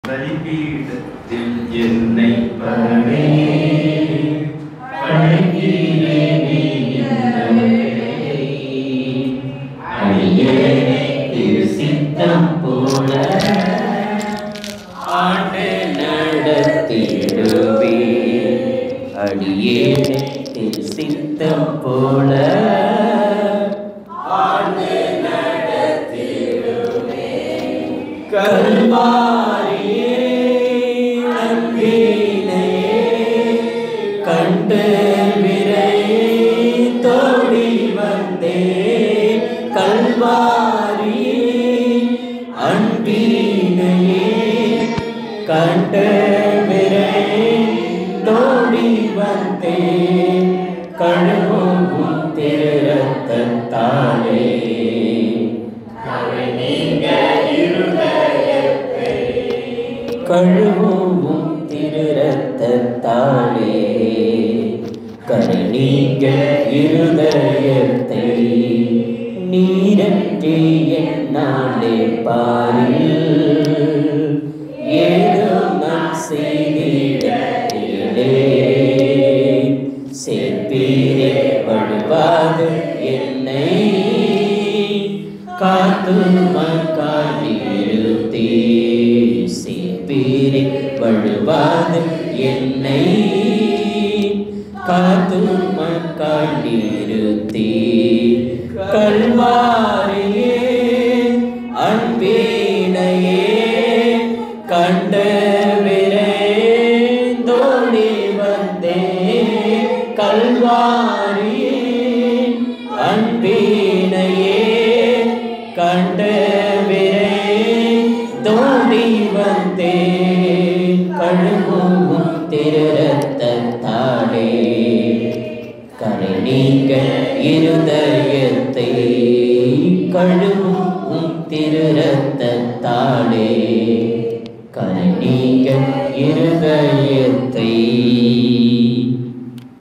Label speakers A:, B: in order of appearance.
A: பலிபீடத்தில் என்னை பரமே பழகினேனே
B: அடியேனை திரு சித்தம் போல ஆண்டு நடத்திடுவே அடியேனை திரு சித்தம் போல ஆண்டு நடத்திடுவே கல்வாரியே அன்பினையே கண்டு விரை தோடி வந்தே கல்வாரி அன்பினையே கண்டு விரை தோடி வந்தே கழுவும் திருரத்தாலே நீங்க கழுவும் திருரத்தாலே கரை நீங்க இருதயத்தை நீரன்றி என்னாலே பாரில் ஏதோ நான் செய்திடத்திலே சேர்ப்பீரே வழுவாது என்னை காத்துமக்காயிருத்தே சேர்ப்பீரே வழுவாது என்னை காத்துமக்காயிருத்தே கல்வாரியே அன்பினையே கண்ட விரைந்தோடி வந்தே கல்வாரியே அன்பினையே கண்ட விரைந்தோடி வந்தே கழுவும் திருரத்தாலே கரை நீங்க இருதயத்தை கழுவும் திருரத்தாலே